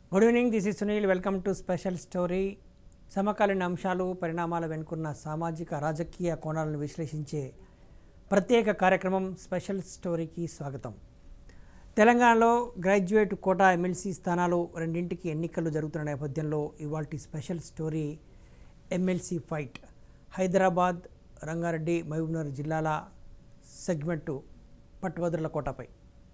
good evening this is Sunil welcome to special story సమకాలీన అంశాలు పరిణామాల వెనుకున్న సామాజిక రాజకీయ కోణాలను విశ్లేషించే ప్రత్యేక కార్యక్రమం స్పెషల్ స్టోరీకి స్వాగతం తెలంగాణలో గ్రాడ్యుయేట్ కోటా ఎమ్మెల్సీ స్థానాలు రెండింటికి ఎన్నికలు జరుగుతున్న నేపథ్యంలో ఇవాల్టి special story MLC fight Hyderabad Rangareddy Mahabubnagar జిల్లాల సెగ్మెంటు పట్టుభద్రుల కోటపై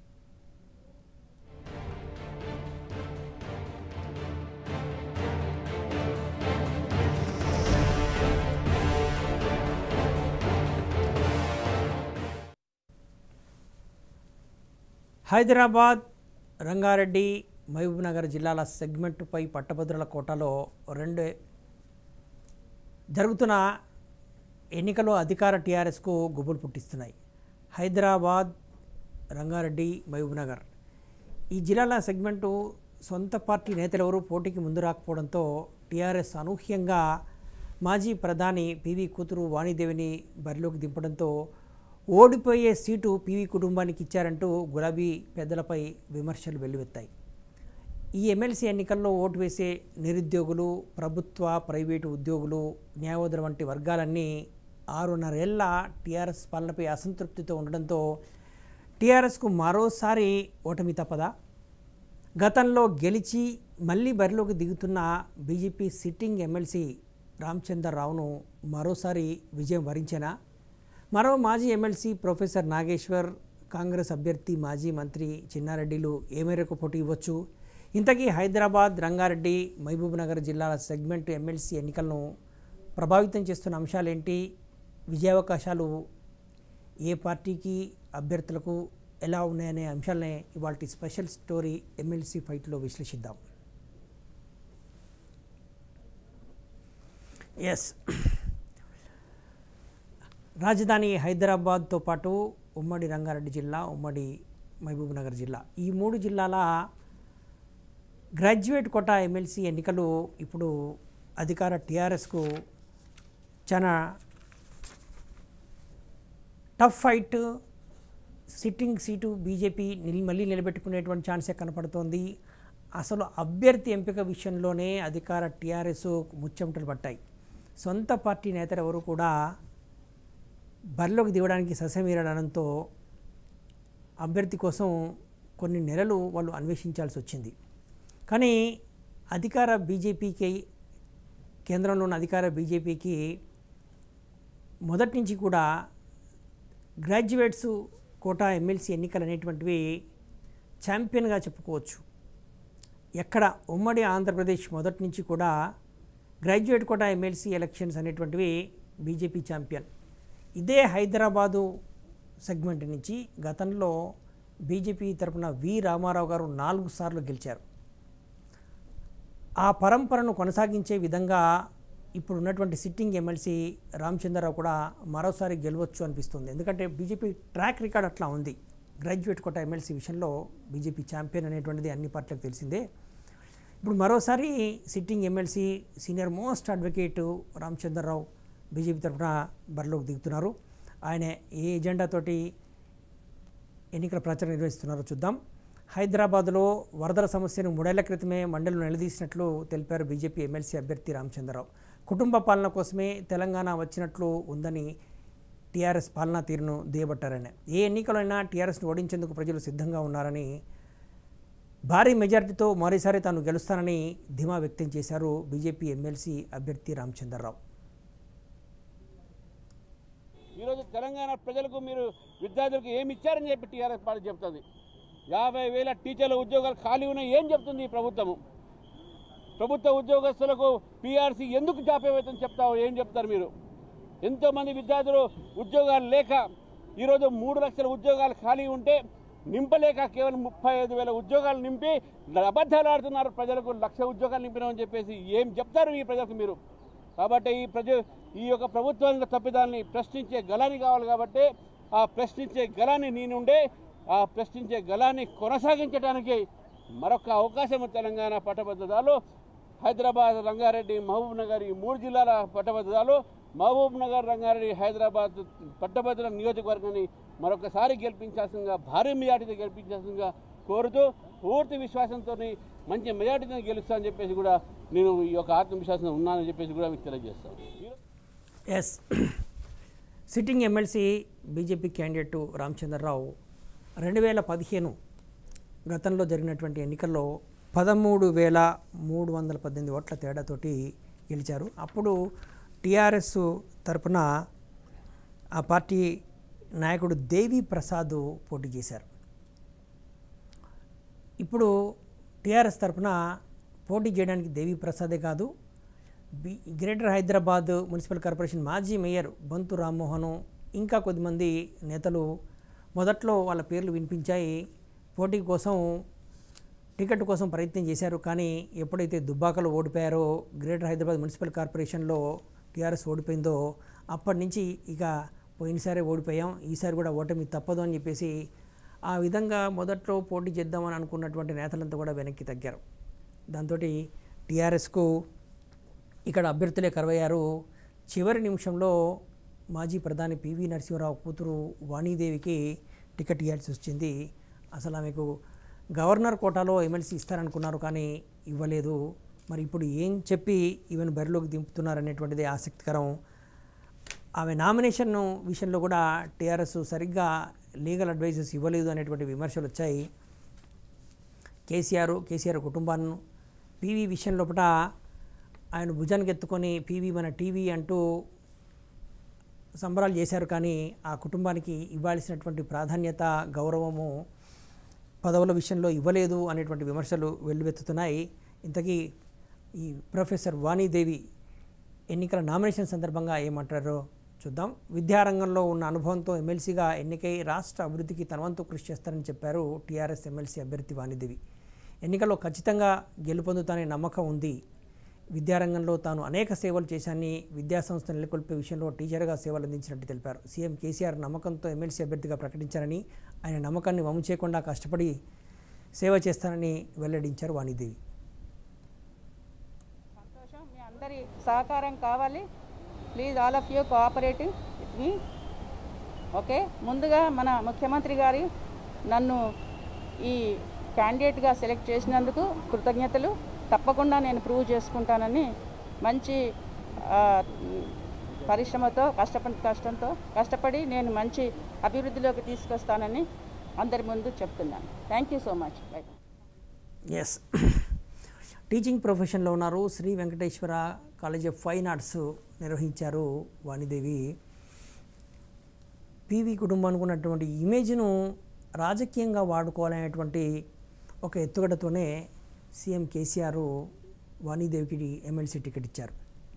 హైదరాబాద్ రంగారెడ్డి మహబూబ్నగర్ జిల్లాల సెగ్మెంటుపై పట్టభద్రుల కోటాలో రెండు జరుగుతున్న ఎన్నికలో అధికార టీఆర్ఎస్కు గుబులు పుట్టిస్తున్నాయి హైదరాబాద్ రంగారెడ్డి మహబూబ్నగర్ ఈ జిల్లాల సెగ్మెంటు సొంత పార్టీ నేతలెవరూ పోటీకి ముందు రాకపోవడంతో టీఆర్ఎస్ అనూహ్యంగా మాజీ ప్రధాని పివి కూతురు వాణిదేవిని బరిలోకి దింపడంతో ఓడిపోయే సీటు పివి కుటుంబానికి ఇచ్చారంటూ గులాబీ పెద్దలపై విమర్శలు వెల్లువెత్తాయి ఈ ఎమ్మెల్సీ ఎన్నికల్లో ఓటు వేసే నిరుద్యోగులు ప్రభుత్వ ప్రైవేటు ఉద్యోగులు న్యాయవాదుల వంటి వర్గాలన్నీ ఆరున్నరేళ్ల టీఆర్ఎస్ పాలనపై అసంతృప్తితో ఉండడంతో టీఆర్ఎస్కు మరోసారి ఓటమి తప్పదా గతంలో గెలిచి మళ్ళీ బరిలోకి దిగుతున్న బీజేపీ సిట్టింగ్ ఎమ్మెల్సీ రామచంద్రరావును మరోసారి విజయం వరించేనా మరో మాజీ ఎమ్మెల్సీ ప్రొఫెసర్ నాగేశ్వర్ కాంగ్రెస్ అభ్యర్థి మాజీ మంత్రి చిన్నారెడ్డిలు ఏ మేరకు పోటీ ఇవ్వచ్చు ఇంతకీ హైదరాబాద్ రంగారెడ్డి మహబూబ్నగర్ జిల్లాల సెగ్మెంట్ ఎమ్మెల్సీ ఎన్నికలను ప్రభావితం చేస్తున్న అంశాలేంటి విజయావకాశాలు ఏ పార్టీకి అభ్యర్థులకు ఎలా ఉన్నాయనే అంశాలనే ఇవాళ స్పెషల్ స్టోరీ ఎమ్మెల్సీ ఫైట్లో విశ్లేషిద్దాం ఎస్ రాజధాని హైదరాబాద్తో పాటు ఉమ్మడి రంగారెడ్డి జిల్లా ఉమ్మడి మహబూబ్నగర్ జిల్లా ఈ మూడు జిల్లాల గ్రాడ్యుయేట్ కోటా ఎమ్మెల్సీ ఎన్నికలు ఇప్పుడు అధికార టీఆర్ఎస్కు చాలా tough fight sitting seat BJP nil మళ్ళీ నిలబెట్టుకునేటువంటి ఛాన్సే కనపడుతోంది అసలు అభ్యర్థి ఎంపిక విషయంలోనే అధికార టీఆర్ఎస్ ముచ్చెమటలు పట్టాయి సొంత పార్టీ నేతలు ఎవరు కూడా బరిలోకి దిగడానికి ససమీరడంతో అభ్యర్థి కోసం కొన్ని నెలలు వాళ్ళు అన్వేషించాల్సి వచ్చింది కానీ అధికార బీజేపీకి కేంద్రంలో ఉన్న అధికార బీజేపీకి మొదటి నుంచి కూడా గ్రాడ్యుయేట్స్ కోటా ఎమ్మెల్సీ ఎన్నికలు అనేటువంటివి ఛాంపియన్గా చెప్పుకోవచ్చు ఎక్కడ ఉమ్మడి ఆంధ్రప్రదేశ్ మొదటి నుంచి కూడా గ్రాడ్యుయేట్ కోటా ఎమ్మెల్సీ ఎలక్షన్స్ అనేటువంటివి బీజేపీ ఛాంపియన్ ఇదే హైదరాబాదు సెగ్మెంట్ నుంచి గతంలో బీజేపీ తరపున వి రామారావు గారు నాలుగు సార్లు గెలిచారు ఆ పరంపరను కొనసాగించే విధంగా ఇప్పుడు ఉన్నటువంటి సిట్టింగ్ ఎమ్మెల్సీ రామచంద్రరావు కూడా మరోసారి గెలవచ్చు అనిపిస్తుంది ఎందుకంటే బీజేపీ ట్రాక్ రికార్డ్ అట్లా ఉంది గ్రాడ్యుయేట్ కోట ఎమ్మెల్సీ విషయంలో బీజేపీ ఛాంపియన్ అనేటువంటిది అన్ని పార్టీలకు తెలిసిందే ఇప్పుడు మరోసారి sitting MLC senior most advocate Ramachandra Rao BJP తరఫున బరిలోకి దిగుతున్నారు ఆయన ఏ ఎజెండాతోటి ఎన్నికల ప్రచారం నిర్వహిస్తున్నారో చూద్దాం హైదరాబాద్లో వరదల సమస్యను మూడేళ్ల క్రితమే మండలిలో నిలదీసినట్లు తెలిపారు బీజేపీ ఎమ్మెల్సీ అభ్యర్థి రామచంద్రరావు కుటుంబ పాలన కోసమే తెలంగాణ వచ్చినట్లు ఉందని టీఆర్ఎస్ పాలనా తీరును దియబట్టారని ఏ ఎన్నికలైనా టీఆర్ఎస్ను ఓడించేందుకు ప్రజలు సిద్ధంగా ఉన్నారని భారీ మెజార్టీతో మరోసారి తాను గెలుస్తానని ధీమా వ్యక్తం చేశారు బీజేపీ ఎమ్మెల్సీ అభ్యర్థి రామచంద్రరావు ఈరోజు తెలంగాణ ప్రజలకు మీరు విద్యార్థులకు ఏమి ఇచ్చారని చెప్పి టీఆర్ఎస్ పార్టీ చెప్తుంది యాభై వేల టీచర్ల ఉద్యోగాలు ఖాళీ ఉన్నాయి ఏం చెప్తుంది ఈ ప్రభుత్వము ప్రభుత్వ ఉద్యోగస్తులకు పీఆర్సీ ఎందుకు జాప్యమవుతుందని చెప్తావు ఏం చెప్తారు మీరు ఎంతోమంది విద్యార్థులు ఉద్యోగాలు లేక ఈరోజు మూడు లక్షల ఉద్యోగాలు ఖాళీ ఉంటే నింపలేక కేవలం ముప్పై ఐదు వేల ఉద్యోగాలు నింపి అబద్ధాలు ఆడుతున్నారు ప్రజలకు లక్ష ఉద్యోగాలు నింపినామని చెప్పేసి ఏం చెప్తారు ఈ ప్రజలకు మీరు కాబట్టి ఈ ప్రజ ఈ యొక్క ప్రభుత్వానికి తప్పిదాన్ని ప్రశ్నించే గలాన్ని కావాలి కాబట్టి ఆ ప్రశ్నించే గలాన్ని నేనుండే ఆ ప్రశ్నించే గలాన్ని కొనసాగించడానికి మరొక అవకాశం తెలంగాణ పట్టభద్రతలు హైదరాబాద్ రంగారెడ్డి మహబూబ్ నగర్ ఈ మూడు జిల్లాల పట్టభద్రతలు మహబూబ్ నగర్ రంగారెడ్డి హైదరాబాద్ పట్టభద్ర నియోజకవర్గాన్ని మరొకసారి గెలిపించాల్సిందిగా భారీ మెజార్టీతో గెలిపించాల్సిందిగా కోరుతూ పూర్తి విశ్వాసంతో మంచి మెజార్టీతో గెలుస్తా అని చెప్పేసి కూడా నేను ఈ యొక్క ఆత్మవిశ్వాసం ఉన్నానని చెప్పేసి కూడా మీకు తెలియజేస్తాను yes sitting MLC BJP candidate Ramachandra Rao రెండు వేల పదిహేను గతంలో జరిగినటువంటి ఎన్నికల్లో పదమూడు వేల మూడు వందల పద్దెనిమిది ఓట్ల తేడాతోటి గెలిచారు అప్పుడు టీఆర్ఎస్ తరపున ఆ పార్టీ నాయకుడు దేవి ప్రసాద్ పోటీ చేశారు ఇప్పుడు టీఆర్ఎస్ తరపున పోటీ చేయడానికి దేవి ప్రసాదే కాదు బి గ్రేటర్ హైదరాబాద్ మున్సిపల్ కార్పొరేషన్ మాజీ మేయర్ బంతు రామ్మోహన్ ఇంకా కొద్దిమంది నేతలు మొదట్లో వాళ్ళ పేర్లు వినిపించాయి పోటీ కోసం టికెట్ కోసం ప్రయత్నం చేశారు కానీ ఎప్పుడైతే దుబ్బాకలో ఓడిపోయారో గ్రేటర్ హైదరాబాద్ మున్సిపల్ కార్పొరేషన్లో టీఆర్ఎస్ ఓడిపోయిందో అప్పటి నుంచి ఇక పోయినసారి ఓడిపోయాం ఈసారి కూడా ఓటమి తప్పదు అని చెప్పేసి ఆ విధంగా మొదట్లో పోటీ చేద్దామని అనుకున్నటువంటి నేతలంతా కూడా వెనక్కి తగ్గారు దాంతో టీఆర్ఎస్కు ఇక్కడ అభ్యర్థులే కరువయ్యారు చివరి నిమిషంలో మాజీ ప్రధాని పివి నరసింహరావు కూతురు వాణీదేవికి టికెట్ ఇవ్వాల్సి వచ్చింది అసలు ఆమెకు గవర్నర్ కోటాలో ఎమ్మెల్సీ ఇస్తారనుకున్నారు కానీ ఇవ్వలేదు మరి ఇప్పుడు ఏం చెప్పి ఈవెన్ బరిలోకి దింపుతున్నారనేటువంటిది ఆసక్తికరం ఆమె నామినేషన్ విషయంలో కూడా టీఆర్ఎస్ సరిగ్గా లీగల్ అడ్వైజెస్ ఇవ్వలేదు అనేటువంటి విమర్శలు వచ్చాయి కేసీఆర్ కేసీఆర్ కుటుంబాన్ని పీవీ విషయం లోపల ఆయన భుజానికి ఎత్తుకొని పీవీ మన టీవీ అంటూ సంబరాలు చేశారు కానీ ఆ కుటుంబానికి ఇవ్వాల్సినటువంటి ప్రాధాన్యత గౌరవము పదవుల విషయంలో ఇవ్వలేదు అనేటువంటి విమర్శలు వెల్లువెత్తుతున్నాయి ఇంతకీ ఈ ప్రొఫెసర్ వాణీదేవి ఎన్నికల నామినేషన్ సందర్భంగా ఏమంటారో చూద్దాం విద్యారంగంలో ఉన్న అనుభవంతో ఎమ్మెల్సీగా ఎన్నికై రాష్ట్ర అభివృద్ధికి తన వంతు కృషి చేస్తారని చెప్పారు టీఆర్ఎస్ ఎమ్మెల్సీ అభ్యర్థి వాణిదేవి ఎన్నికల్లో ఖచ్చితంగా గెలుపొందుతానే నమ్మకం ఉంది విద్యారంగంలో తాను అనేక సేవలు చేశానని విద్యాసంస్థ నెలకొల్పే విషయంలో టీచర్గా సేవలు అందించినట్టు తెలిపారు సీఎం కేసీఆర్ నమ్మకంతో ఎమ్మెల్సీ అభ్యర్థిగా ప్రకటించారని ఆయన నమ్మకాన్ని వమ్ము చేయకుండా కష్టపడి సేవ చేస్తానని వెల్లడించారు వాణిదేవి సంతోషం మీ అందరి సహకారం కావాలి please all of you cooperative with me okay ముందుగా మన ముఖ్యమంత్రి గారి నన్ను ఈ క్యాండిడేట్గా సెలెక్ట్ చేసినందుకు కృతజ్ఞతలు తప్పకుండా నేను ప్రూవ్ చేసుకుంటానని మంచి ఆ, పరిశ్రమతో కష్టపడి కష్టంతో కష్టపడి నేను మంచి అభివృద్ధిలోకి తీసుకొస్తానని అందరి ముందు చెప్తున్నాను thank you so much bye yes teaching ప్రొఫెషన్లో ఉన్నారు Shri Venkateswara college of fine arts నిర్వహించారు వాణిదేవి పీవీ కుటుంబానికి ఉన్నటువంటి ఇమేజ్ను రాజకీయంగా వాడుకోవాలనేటువంటి ఒక ఎత్తుగడతోనే సీఎం కేసీఆర్ వాణిదేవికి ఎమ్మెల్సీ టికెట్ ఇచ్చారు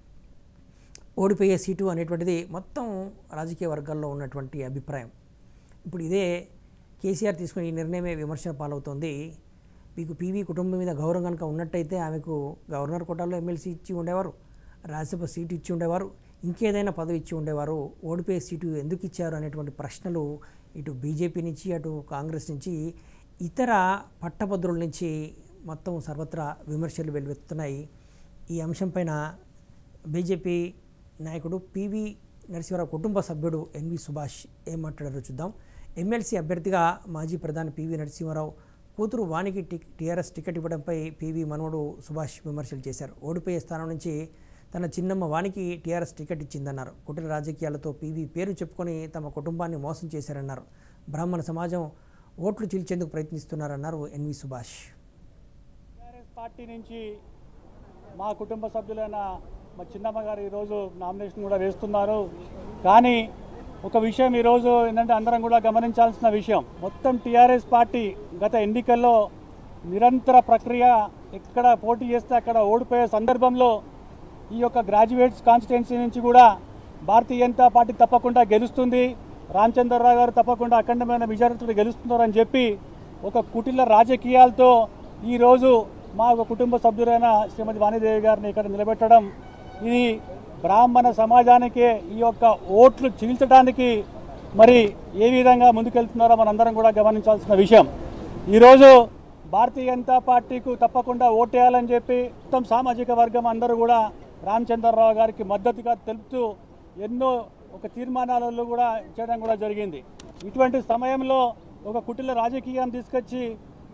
ఓడిపోయే సీటు అనేటువంటిది మొత్తం రాజకీయ వర్గాల్లో ఉన్నటువంటి అభిప్రాయం ఇప్పుడు ఇదే కేసీఆర్ తీసుకున్న ఈ నిర్ణయమే విమర్శల పాలవుతోంది మీకు పీవీ కుటుంబం మీద గౌరవం కనుక ఉన్నట్టయితే ఆమెకు గవర్నర్ కోటాలో ఎమ్మెల్సీ ఇచ్చి ఉండేవారు రాజ్యసభ సీటు ఇచ్చి ఉండేవారు ఇంకేదైనా పదవి ఇచ్చి ఉండేవారు ఓడిపోయే సీటు ఎందుకు ఇచ్చారు అనేటువంటి ప్రశ్నలు ఇటు బీజేపీ నుంచి అటు కాంగ్రెస్ నుంచి ఇతర పట్టభద్రుల నుంచి మొత్తం సర్వత్రా విమర్శలు వెలువెత్తుతున్నాయి ఈ అంశంపైన బీజేపీ నాయకుడు పివి నరసింహరావు కుటుంబ సభ్యుడు ఎన్వి సుభాష్ ఏం మాట్లాడారో చూద్దాం ఎమ్మెల్సీ అభ్యర్థిగా మాజీ ప్రధాని పివి నరసింహారావు కూతురు వానికి టి టీఆర్ఎస్ టికెట్ ఇవ్వడంపై పివి మనవడు సుభాష్ విమర్శలు చేశారు ఓడిపోయే స్థానం నుంచి తన చిన్నమ్మ వానికి టీఆర్ఎస్ టికెట్ ఇచ్చిందన్నారు కుటిల రాజకీయాలతో పివి పేరు చెప్పుకొని తమ కుటుంబాన్ని మోసం చేశారన్నారు బ్రాహ్మణ సమాజం ఓట్లు చీల్చేందుకు ప్రయత్నిస్తున్నారన్నారు ఎన్వి సుభాష్ టీఆర్ఎస్ పార్టీ నుంచి మా కుటుంబ సభ్యులైన మా చిన్నమ్మ గారు ఈరోజు నామినేషన్ కూడా వేస్తున్నారు కానీ ఒక విషయం ఈరోజు ఏంటంటే అందరం కూడా గమనించాల్సిన విషయం మొత్తం టీఆర్ఎస్ పార్టీ గత ఎన్నికల్లో నిరంతర ప్రక్రియ ఎక్కడ పోటీ చేస్తే అక్కడ ఓడిపోయే సందర్భంలో ఈ యొక్క గ్రాడ్యుయేట్స్ కాన్స్టిట్యున్సీ నుంచి కూడా భారతీయ జనతా పార్టీ తప్పకుండా గెలుస్తుంది రామచంద్రరావు గారు తప్పకుండా అఖండమైన మెజారిటీతో గెలుస్తున్నారని చెప్పి ఒక కుటిల రాజకీయాలతో ఈరోజు మా ఒక కుటుంబ సభ్యులైన శ్రీమతి వాణిదేవి గారిని ఇక్కడ నిలబెట్టడం ఇది బ్రాహ్మణ సమాజానికే ఈ యొక్క ఓట్లు చీల్చడానికి మరి ఏ విధంగా ముందుకెళ్తున్నారో మనందరం కూడా గమనించాల్సిన విషయం ఈరోజు భారతీయ జనతా పార్టీకు తప్పకుండా ఓటేయాలని చెప్పి మొత్తం సామాజిక వర్గం అందరూ కూడా రామచంద్రరావు గారికి మద్దతుగా తెలుపుతూ ఎన్నో ఒక తీర్మానాలలో కూడా చేయడం కూడా జరిగింది ఇటువంటి సమయంలో ఒక కుటిల రాజకీయాన్ని తీసుకొచ్చి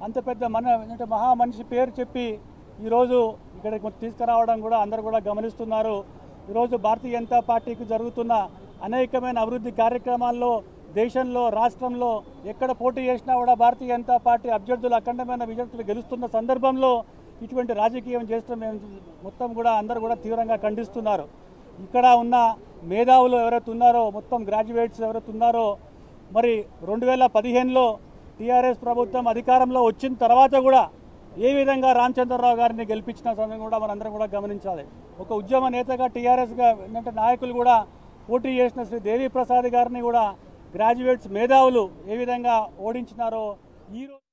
అంత పెద్ద మన అంటే మహా మనిషి పేరు చెప్పి ఈరోజు ఇక్కడికి తీసుకురావడం కూడా అందరూ కూడా గమనిస్తున్నారు ఈరోజు భారతీయ జనతా పార్టీకి జరుగుతున్న అనేకమైన అభివృద్ధి కార్యక్రమాల్లో దేశంలో రాష్ట్రంలో ఎక్కడ పోటీ చేసినా కూడా భారతీయ జనతా పార్టీ అభ్యర్థులు అఖండమైన విజయతులు గెలుస్తున్న సందర్భంలో ఇటువంటి రాజకీయం చేస్తూ మేము మొత్తం కూడా అందరూ కూడా తీవ్రంగా ఖండిస్తున్నారు ఇక్కడ ఉన్న మేధావులు ఎవరైతే ఉన్నారో మొత్తం గ్రాడ్యుయేట్స్ ఎవరైతే ఉన్నారో మరి రెండు వేల పదిహేనులో టీఆర్ఎస్ ప్రభుత్వం అధికారంలో వచ్చిన తర్వాత కూడా ఏ విధంగా రామచంద్రరావు గారిని గెలిపించిన సమయం కూడా మనందరం కూడా గమనించాలి ఒక ఉద్యమ నేతగా టీఆర్ఎస్గా ఏంటంటే నాయకులు కూడా పోటీ చేసిన శ్రీ దేవి ప్రసాద్ గారిని కూడా గ్రాడ్యుయేట్స్ మేధావులు ఏ విధంగా ఓడించినారో ఈ రోజు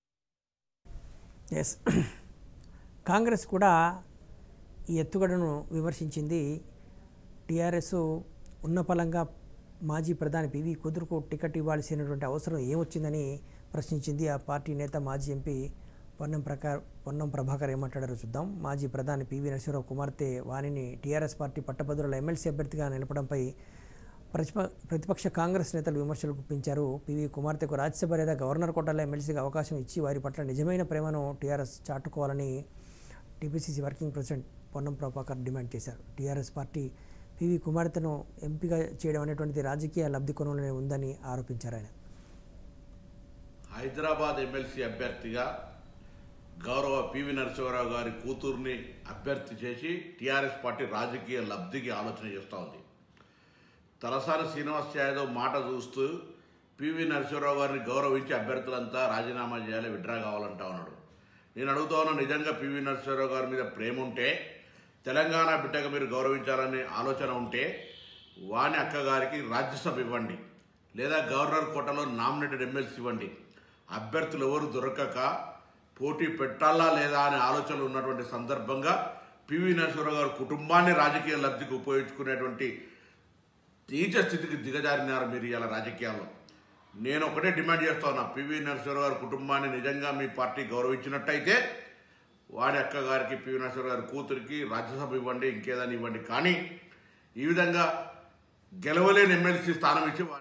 ఎస్ కాంగ్రెస్ కూడా ఈ ఎత్తుగడను విమర్శించింది టీఆర్ఎస్ ఉన్నపలంగా మాజీ ప్రధాని పివి కుదురుకు టికెట్ ఇవ్వాల్సినటువంటి అవసరం ఏమొచ్చిందని ప్రశ్నించింది ఆ పార్టీ నేత మాజీ ఎంపీ పొన్నం ప్రకార్ పొన్నం ప్రభాకర్ ఏమంటాడో చూద్దాం మాజీ ప్రధాని పివి నరసింహరావు కుమార్తె వాణిని టీఆర్ఎస్ పార్టీ పట్టభద్రుల ఎమ్మెల్సీ అభ్యర్థిగా నిలపడంపై ప్రతిప ప్రతిపక్ష కాంగ్రెస్ నేతలు విమర్శలు గుప్పించారు పివి కుమార్తెకు రాజ్యసభ లేదా గవర్నర్ కోటాలో ఎమ్మెల్సీగా అవకాశం ఇచ్చి వారి పట్ల నిజమైన ప్రేమను టీఆర్ఎస్ చాటుకోవాలని TPCC working president Ponnam Prabhakar demand చేశారు టీఆర్ఎస్ పార్టీ పివి కుమార్తెను ఎంపిక చేయడం అనేటువంటిది రాజకీయ లబ్ధి కొనులోనే ఉందని ఆరోపించారు ఆయన హైదరాబాద్ ఎమ్మెల్సీ అభ్యర్థిగా గౌరవ పివి నరసింహారావు గారి కూతుర్ని అభ్యర్థి చేసి టీఆర్ఎస్ పార్టీ రాజకీయ లబ్ధికి ఆలోచన చేస్తూ ఉంది తలసాని శ్రీనివాస్ యాదవ్ మాట చూస్తూ పివి నరసింహారావు గారిని గౌరవించి అభ్యర్థులంతా రాజీనామా చేయాలి విడ్రా కావాలంటా ఉన్నాడు నేను అడుగుతా ఉన్నా నిజంగా పివి నరసింహారావు గారి మీద ప్రేమ ఉంటే తెలంగాణ బిడ్డగా మీరు గౌరవించాలనే ఆలోచన ఉంటే వాణి అక్కగారికి రాజ్యసభ ఇవ్వండి లేదా గవర్నర్ కోటలో నామినేటెడ్ ఎమ్మెల్సీ ఇవ్వండి అభ్యర్థులు ఎవరు దొరకక పోటీ పెట్టాలా లేదా అనే ఆలోచనలు ఉన్నటువంటి సందర్భంగా పివి నరసింహారావు గారి కుటుంబాన్ని రాజకీయ లబ్ధికి ఉపయోగించుకునేటువంటి నీచ స్థితికి దిగజారినారు మీరు ఇలా రాజకీయాల్లో నేను ఒకటే డిమాండ్ చేస్తా ఉన్నా పివి నరసింహారావు గారి కుటుంబాన్ని నిజంగా మీ పార్టీ గౌరవించినట్టయితే వాడి అక్క గారికి పివి నరసింహారావు గారి కూతురికి రాజ్యసభ ఇవ్వండి ఇంకేదని ఇవ్వండి కానీ ఈ విధంగా గెలవలేని ఎమ్మెల్సీ స్థానం ఇచ్చి వా-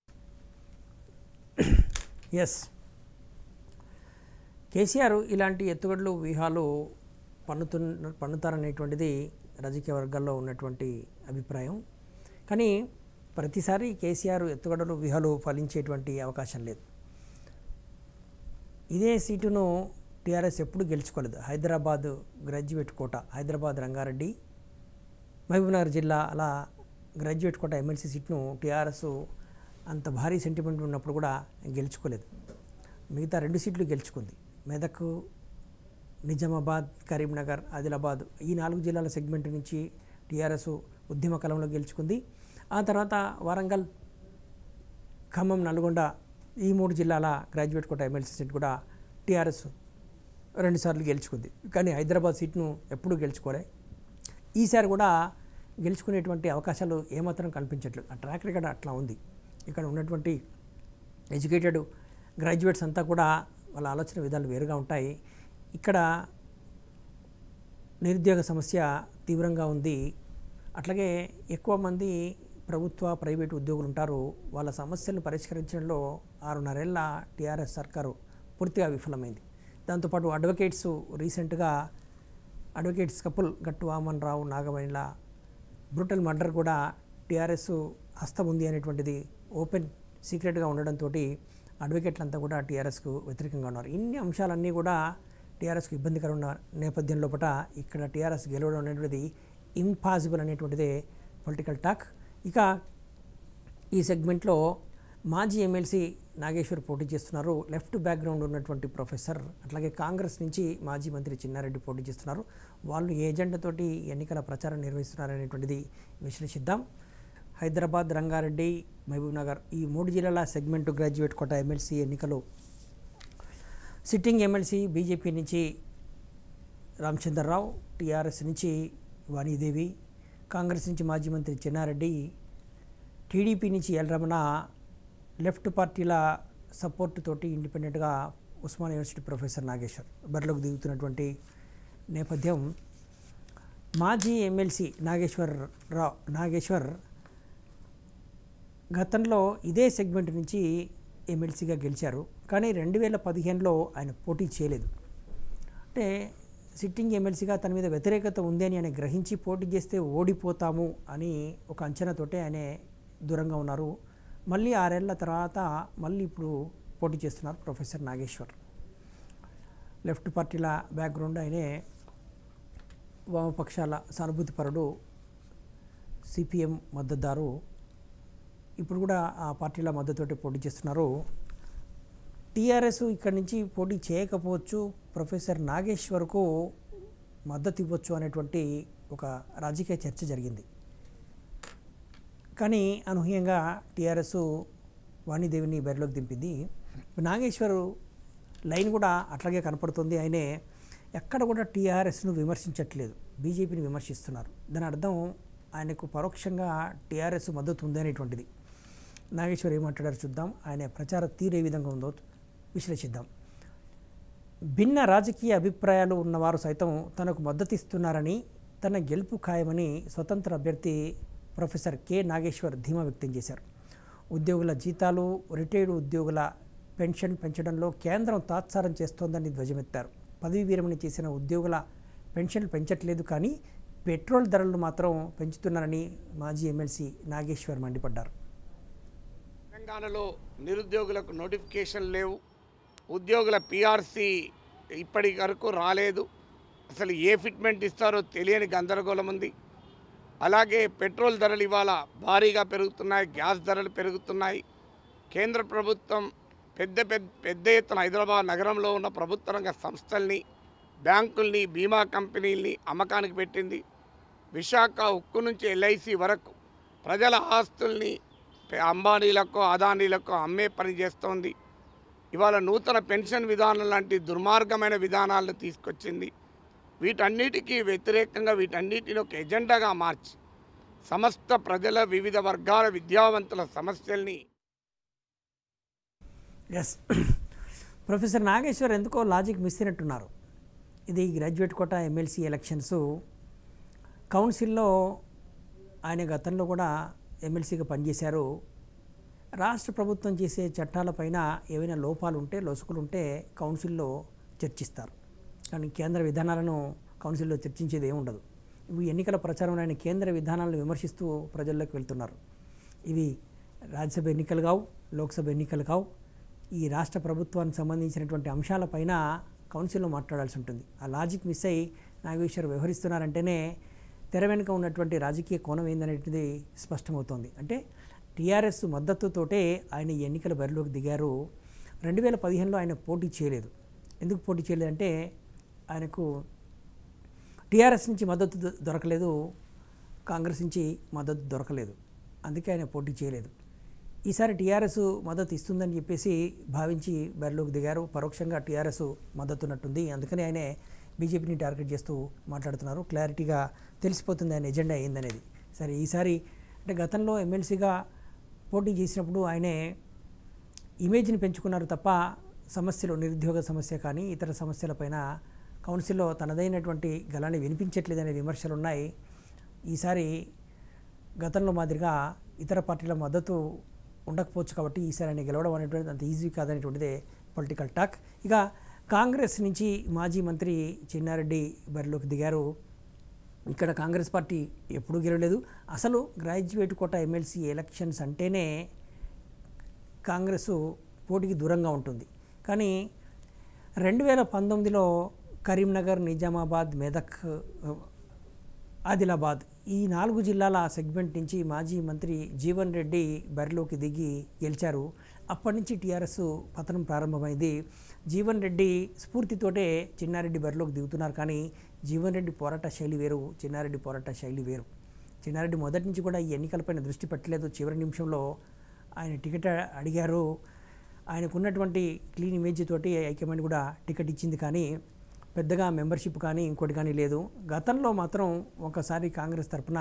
ఎస్ కేసీఆర్ ఇలాంటి ఎత్తుగడలు వ్యూహాలు పన్నుతున్న పన్నుతారనేటువంటిది రాజకీయ వర్గాల్లో ఉన్నటువంటి అభిప్రాయం కానీ ప్రతిసారి కేసీఆర్ ఎత్తుగడలు వ్యూహాలు ఫలించేటువంటి అవకాశం లేదు ఇదే సీటును టీఆర్ఎస్ ఎప్పుడు గెలుచుకోలేదు హైదరాబాద్ గ్రాడ్యుయేట్ కోట హైదరాబాద్ రంగారెడ్డి మహబూబ్నగర్ జిల్లా అలా గ్రాడ్యుయేట్ కోట ఎమ్మెల్సీ సీట్ను టీఆర్ఎస్ అంత భారీ సెంటిమెంట్ ఉన్నప్పుడు కూడా గెలుచుకోలేదు మిగతా రెండు సీట్లు గెలుచుకుంది మెదక్ నిజామాబాద్ కరీంనగర్ ఆదిలాబాద్ ఈ నాలుగు జిల్లాల సెగ్మెంట్ నుంచి టీఆర్ఎస్ ఉద్యమ కాలంలో గెలుచుకుంది ఆ తర్వాత వరంగల్ ఖమ్మం నల్గొండ ఈ మూడు జిల్లాల గ్రాడ్యుయేట్ కోట ఎమ్మెల్సీ సీట్ కూడా టీఆర్ఎస్ రెండుసార్లు గెలుచుకుంది కానీ హైదరాబాద్ సీట్ను ఎప్పుడూ గెలుచుకోలే ఈసారి కూడా గెలుచుకునేటువంటి అవకాశాలు ఏమాత్రం కనిపించట్లేదు ఆ ట్రాక్ రికార్డ్ అట్లా ఉంది ఇక్కడ ఉన్నటువంటి ఎడ్యుకేటెడ్ గ్రాడ్యుయేట్స్ అంతా కూడా వాళ్ళ ఆలోచన విధాలు వేరుగా ఉంటాయి ఇక్కడ నిరుద్యోగ సమస్య తీవ్రంగా ఉంది అట్లాగే ఎక్కువ మంది ప్రభుత్వ ప్రైవేటు ఉద్యోగులు ఉంటారు వాళ్ళ సమస్యలను పరిష్కరించడంలో ఆరున్నరేళ్ల టీఆర్ఎస్ సర్కారు పూర్తిగా విఫలమైంది దాంతోపాటు అడ్వకేట్స్ రీసెంట్గా అడ్వకేట్స్ కపుల్ గట్టు వామన్ రావు నాగమణిల బ్రూటల్ మర్డర్ కూడా టీఆర్ఎస్ హస్తం ఉంది అనేటువంటిది ఓపెన్ సీక్రెట్గా ఉండడంతో అడ్వకేట్లంతా కూడా టీఆర్ఎస్కు వ్యతిరేకంగా ఉన్నారు ఇన్ని అంశాలన్నీ కూడా టీఆర్ఎస్కు ఇబ్బందికరం ఉన్న నేపథ్యం లోపల ఇక్కడ టీఆర్ఎస్ గెలవడం అనేటువంటిది ఇంపాసిబుల్ అనేటువంటిదే పొలిటికల్ టాక్ ఇక ఈ సెగ్మెంట్లో మాజీ ఎమ్మెల్సీ నాగేశ్వర్ పోటీ చేస్తున్నారు లెఫ్ట్ బ్యాక్గ్రౌండ్ ఉన్నటువంటి ప్రొఫెసర్ అట్లాగే కాంగ్రెస్ నుంచి మాజీ మంత్రి చిన్నారెడ్డి పోటీ చేస్తున్నారు వాళ్ళు ఏ ఎజెండాతోటి ఎన్నికల ప్రచారం నిర్వహిస్తున్నారనేటువంటిది విశ్లేషిద్దాం హైదరాబాద్ రంగారెడ్డి మహబూబ్నగర్ ఈ మూడు జిల్లాల సెగ్మెంట్ గ్రాడ్యుయేట్ కోట ఎమ్మెల్సీ ఎన్నికలు సిట్టింగ్ ఎమ్మెల్సీ బీజేపీ నుంచి రామచంద్రరావు టీఆర్ఎస్ నుంచి వాణీదేవి కాంగ్రెస్ నుంచి మాజీ మంత్రి చెన్నారెడ్డి టీడీపీ నుంచి ఎల్ రమణ లెఫ్ట్ పార్టీల సపోర్ట్ తోటి ఇండిపెండెంట్గా ఉస్మాన్ యూనివర్సిటీ ప్రొఫెసర్ నాగేశ్వర్ బరిలోకి దిగుతున్నటువంటి నేపథ్యం మాజీ ఎమ్మెల్సీ నాగేశ్వర్ రావు నాగేశ్వర్ గతంలో ఇదే సెగ్మెంట్ నుంచి ఎమ్మెల్సీగా గెలిచారు కానీ రెండు వేల పదిహేనులో ఆయన పోటీ చేయలేదు అంటే సిట్టింగ్ ఎమ్మెల్సీగా తన మీద వ్యతిరేకత ఉంది అని ఆయన గ్రహించి పోటీ చేస్తే ఓడిపోతాము అని ఒక అంచనాతోటే ఆయన దూరంగా ఉన్నారు మళ్ళీ ఆరేళ్ల తర్వాత మళ్ళీ ఇప్పుడు పోటీ చేస్తున్నారు ప్రొఫెసర్ నాగేశ్వర్ లెఫ్ట్ పార్టీల బ్యాక్గ్రౌండ్ ఆయనే వామపక్షాల సానుభూతిపరుడు సిపిఎం మద్దతుదారు ఇప్పుడు కూడా ఆ పార్టీల మద్దతుతోటి పోటీ చేస్తున్నారు టీఆర్ఎస్ ఇక్కడి నుంచి పోటీ చేయకపోవచ్చు ప్రొఫెసర్ నాగేశ్వర్కు మద్దతు ఇవ్వచ్చు అనేటువంటి ఒక రాజకీయ చర్చ జరిగింది కానీ అనూహ్యంగా టీఆర్ఎస్ వాణిదేవిని బరిలోకి దింపింది నాగేశ్వర్ లైన్ కూడా అట్లాగే కనపడుతుంది ఆయనే ఎక్కడ కూడా టీఆర్ఎస్ను విమర్శించట్లేదు బీజేపీని విమర్శిస్తున్నారు దాని అర్థం ఆయనకు పరోక్షంగా టీఆర్ఎస్ మద్దతు ఉంది అనేటువంటిది నాగేశ్వర్ ఏమంటాడారు చూద్దాం ఆయన ప్రచార తీరు ఏ విధంగా ఉందో విశ్లేషిద్దాం భిన్న రాజకీయ అభిప్రాయాలు ఉన్నవారు సైతం తనకు మద్దతిస్తున్నారని తన గెలుపు ఖాయమని స్వతంత్ర అభ్యర్థి ప్రొఫెసర్ కె నాగేశ్వర్ ధీమా వ్యక్తం చేశారు ఉద్యోగుల జీతాలు రిటైర్డ్ ఉద్యోగుల పెన్షన్ పెంచడంలో కేంద్రం తాత్సారం చేస్తోందని ధ్వజమెత్తారు పదవీ విరమణ చేసిన ఉద్యోగుల పెన్షన్లు పెంచట్లేదు కానీ పెట్రోల్ ధరలు మాత్రం పెంచుతున్నారని మాజీ ఎమ్మెల్సీ నాగేశ్వర్ మండిపడ్డారు తెలంగాణలో నిరుద్యోగులకు నోటిఫికేషన్ లేవు ఉద్యోగుల పిఆర్సీ ఇప్పటి వరకు రాలేదు అసలు ఏ ఫిట్మెంట్ ఇస్తారో తెలియని గందరగోళం ఉంది అలాగే పెట్రోల్ ధరలు ఇవాళ భారీగా పెరుగుతున్నాయి గ్యాస్ ధరలు పెరుగుతున్నాయి కేంద్ర ప్రభుత్వం పెద్ద పెద్ద పెద్ద ఎత్తున హైదరాబాద్ నగరంలో ఉన్న ప్రభుత్వ రంగ సంస్థల్ని బ్యాంకుల్ని బీమా కంపెనీల్ని అమ్మకానికి పెట్టింది విశాఖ ఉక్కు నుంచి ఎల్ఐసి వరకు ప్రజల ఆస్తుల్ని పె- అంబానీలకు అదానీలకు అమ్మే పని చేస్తోంది ఇవాళ నూతన పెన్షన్ విధానం లాంటి దుర్మార్గమైన విధానాలను తీసుకొచ్చింది వీటన్నిటికీ వ్యతిరేకంగా వీటన్నిటిని ఒక ఎజెండాగా మార్చి సమస్త ప్రజల వివిధ వర్గాల విద్యావంతుల సమస్యల్ని ఎస్ ప్రొఫెసర్ నాగేశ్వర్ ఎందుకో లాజిక్ మిస్ అయినట్టున్నారు ఇది గ్రాడ్యుయేట్ కోట ఎమ్మెల్సీ ఎలక్షన్స్ కౌన్సిల్లో ఆయన గతంలో కూడా ఎమ్మెల్సీగా పనిచేశారు రాష్ట్ర ప్రభుత్వం చేసే చట్టాలపైన ఏవైనా లోపాలు ఉంటే లొసుకులు ఉంటే కౌన్సిల్లో చర్చిస్తారు కానీ కేంద్ర విధానాలను కౌన్సిల్లో చర్చించేది ఏమి ఉండదు ఇవి ఎన్నికల ప్రచారంలో ఆయన కేంద్ర విధానాలను విమర్శిస్తూ ప్రజల్లోకి వెళ్తున్నారు ఇవి రాజ్యసభ ఎన్నికలు కావు లోక్సభ ఎన్నికలు కావు ఈ రాష్ట్ర ప్రభుత్వానికి సంబంధించినటువంటి అంశాలపైన కౌన్సిల్లో మాట్లాడాల్సి ఉంటుంది ఆ లాజిక్ మిస్ అయ్యి నాగేశ్వర్ వ్యవహరిస్తున్నారంటేనే తెర వెనుక ఉన్నటువంటి రాజకీయ కోణం ఏందనేది స్పష్టమవుతోంది అంటే టీఆర్ఎస్ మద్దతుతోటే ఆయన ఈ ఎన్నికల బరిలోకి దిగారు రెండు వేల పదిహేనులో ఆయన పోటీ చేయలేదు ఎందుకు పోటీ చేయలేదంటే ఆయనకు టీఆర్ఎస్ నుంచి మద్దతు దొ- దొరకలేదు కాంగ్రెస్ నుంచి మద్దతు దొరకలేదు అందుకే ఆయన పోటీ చేయలేదు ఈసారి టీఆర్ఎస్ మద్దతు ఇస్తుందని చెప్పేసి భావించి బరిలోకి దిగారు పరోక్షంగా టీఆర్ఎస్ మద్దతు ఉన్నట్టుంది అందుకని ఆయనే బీజేపీని టార్గెట్ చేస్తూ మాట్లాడుతున్నారు క్లారిటీగా తెలిసిపోతుంది ఆయన ఎజెండా ఏందనేది సరే ఈసారి అంటే గతంలో ఎమ్మెల్సీగా పోటీ చేసినప్పుడు ఆయనే ఇమేజ్ని పెంచుకున్నారు తప్ప సమస్యలు నిరుద్యోగ సమస్య కానీ ఇతర సమస్యలపైన కౌన్సిల్లో తనదైనటువంటి గలాన్ని వినిపించట్లేదనే విమర్శలు ఉన్నాయి ఈసారి గతంలో మాదిరిగా ఇతర పార్టీల మద్దతు ఉండకపోవచ్చు కాబట్టి ఈసారి ఆయన గెలవడం అనేటువంటిది అంత ఈజీ కాదనేటువంటిదే పొలిటికల్ టాక్ ఇక కాంగ్రెస్ నుంచి మాజీ మంత్రి చిన్నారెడ్డి బరిలోకి దిగారు ఇక్కడ కాంగ్రెస్ పార్టీ ఎప్పుడూ గెలవలేదు అసలు గ్రాడ్యుయేట్ కోట ఎమ్మెల్సీ ఎలక్షన్స్ అంటేనే కాంగ్రెస్ పోటీకి దూరంగా ఉంటుంది కానీ రెండు వేల పంతొమ్మిదిలో కరీంనగర్ నిజామాబాద్ మెదక్ ఆదిలాబాద్ ఈ నాలుగు జిల్లాల సెగ్మెంట్ నుంచి మాజీ మంత్రి జీవన్ రెడ్డి బరిలోకి దిగి గెలిచారు అప్పటి నుంచి టీఆర్ఎస్ పతనం ప్రారంభమైంది జీవన్ రెడ్డి స్ఫూర్తితోటే చిన్నారెడ్డి బరిలోకి దిగుతున్నారు కానీ జీవన్ రెడ్డి పోరాట శైలి వేరు చిన్నారెడ్డి పోరాట శైలి వేరు చిన్నారెడ్డి మొదటి నుంచి కూడా ఈ ఎన్నికలపైన దృష్టి పెట్టలేదు చివరి నిమిషంలో ఆయన టికెట్ అడిగారు ఆయనకు ఉన్నటువంటి క్లీన్ ఇమేజ్ తోటి హైకమాండ్ కూడా టికెట్ ఇచ్చింది కానీ పెద్దగా మెంబర్షిప్ కానీ ఇంకోటి కానీ లేదు గతంలో మాత్రం ఒకసారి కాంగ్రెస్ తరపున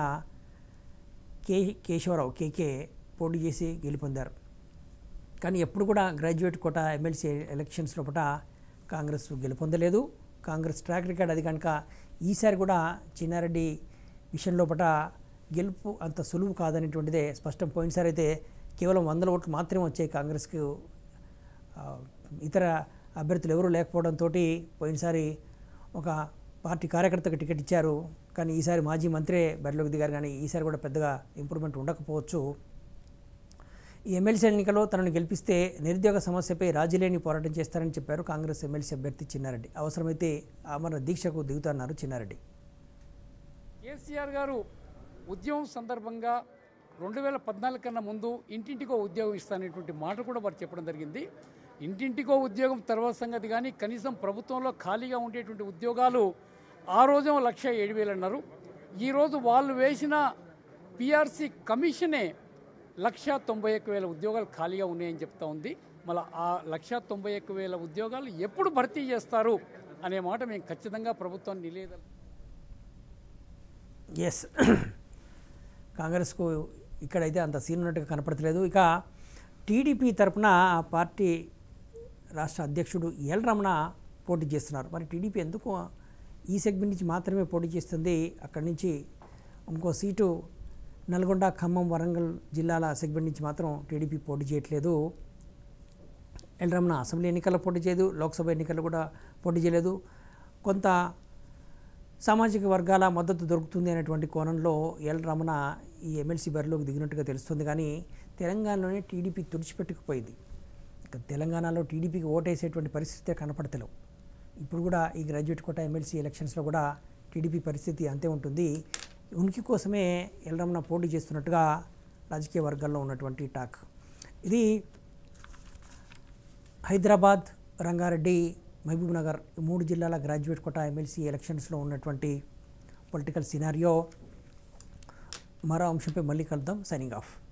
కే కేశవరావు కేకే పోటీ చేసి గెలుపొందారు కానీ ఎప్పుడు కూడా గ్రాడ్యుయేట్ కోట ఎమ్మెల్సీ ఎలక్షన్స్ లోపల కాంగ్రెస్ గెలుపొందలేదు కాంగ్రెస్ ట్రాక్ రికార్డ్ అది కనుక ఈసారి కూడా చిన్నారెడ్డి విషయం లోపల గెలుపు అంత సులువు కాదనేటువంటిదే స్పష్టం పోయినసారి అయితే కేవలం వందల ఓట్లు మాత్రమే వచ్చాయి కాంగ్రెస్కు ఆ, ఇతర అభ్యర్థులు ఎవరూ లేకపోవడంతో పోయినసారి ఒక పార్టీ కార్యకర్తకు టికెట్ ఇచ్చారు కానీ ఈసారి మాజీ మంత్రే బరిలోకి దిగారు కానీ ఈసారి కూడా పెద్దగా ఇంప్రూవ్మెంట్ ఉండకపోవచ్చు ఈ ఎమ్మెల్సీ ఎన్నికలో తనను గెలిపిస్తే నిరుద్యోగ సమస్యపై రాజీలేని పోరాటం చేస్తారని చెప్పారు కాంగ్రెస్ ఎమ్మెల్సీ అభ్యర్థి చిన్నారెడ్డి అవసరమైతే ఆమరణ దీక్షకు దిగుతున్నారు చిన్నారెడ్డి కేసీఆర్ గారు ఉద్యమం సందర్భంగా రెండు వేల పద్నాలుగు కన్నా ముందు ఇంటింటికో ఉద్యోగం ఇస్తాననేటువంటి మాట కూడా వారు చెప్పడం జరిగింది ఇంటింటికో ఉద్యోగం తర్వాత సంగతి కానీ కనీసం ప్రభుత్వంలో ఖాళీగా ఉండేటువంటి ఉద్యోగాలు ఆ రోజేమో లక్ష ఏడు వేలు అన్నారు ఈరోజు వాళ్ళు వేసిన పిఆర్సీ కమిషనే లక్ష తొంభై ఒక్క వేల ఉద్యోగాలు ఖాళీగా ఉన్నాయని చెప్తా ఉంది మళ్ళీ ఆ లక్ష తొంభై ఒక్క వేల ఉద్యోగాలు ఎప్పుడు భర్తీ చేస్తారు అనే మాట మేము ఖచ్చితంగా ప్రభుత్వాన్ని నిలేద ఎస్ కాంగ్రెస్కు ఇక్కడైతే అంత సీన్ ఉన్నట్టుగా కనపడతలేదు ఇక టీడీపీ తరపున ఆ పార్టీ రాష్ట్ర అధ్యక్షుడు ఎల్ రమణ పోటీ చేస్తున్నారు మరి టీడీపీ ఎందుకు ఈ సెగ్మెంట్ నుంచి మాత్రమే పోటీ చేస్తుంది అక్కడి నుంచి ఇంకో సీటు నల్గొండ ఖమ్మం వరంగల్ జిల్లాల సెగ్మెంట్ నుంచి మాత్రం టీడీపీ పోటీ చేయట్లేదు ఎల్ రమణ అసెంబ్లీ ఎన్నికల్లో పోటీ చేయదు లోక్సభ ఎన్నికల్లో కూడా పోటీ చేయలేదు కొంత సామాజిక వర్గాల మద్దతు దొరుకుతుంది అనేటువంటి కోణంలో ఎల్ రమణ ఈ ఎమ్మెల్సీ బరిలోకి దిగినట్టుగా తెలుస్తుంది కానీ తెలంగాణలోనే టీడీపీ తుడిచిపెట్టుకుపోయింది ఇక తెలంగాణలో టీడీపీకి ఓటేసేటువంటి పరిస్థితే కనపడతలేవు ఇప్పుడు కూడా ఈ గ్రాడ్యుయేట్ కోట ఎమ్మెల్సీ ఎలక్షన్స్లో కూడా టీడీపీ పరిస్థితి అంతే ఉంటుంది ఉనికి కోసమే ఎల్ రమణ పోటీ చేస్తున్నట్టుగా రాజకీయ వర్గాల్లో ఉన్నటువంటి టాక్ ఇది హైదరాబాద్ రంగారెడ్డి మహబూబ్ నగర్ ఈ మూడు జిల్లాల గ్రాడ్యుయేట్ కోటా ఎమ్మెల్సీ ఎలక్షన్స్లో ఉన్నటువంటి పొలిటికల్ సినారియో మరో అంశంపై మళ్ళీ కలుద్దాం సైనింగ్ ఆఫ్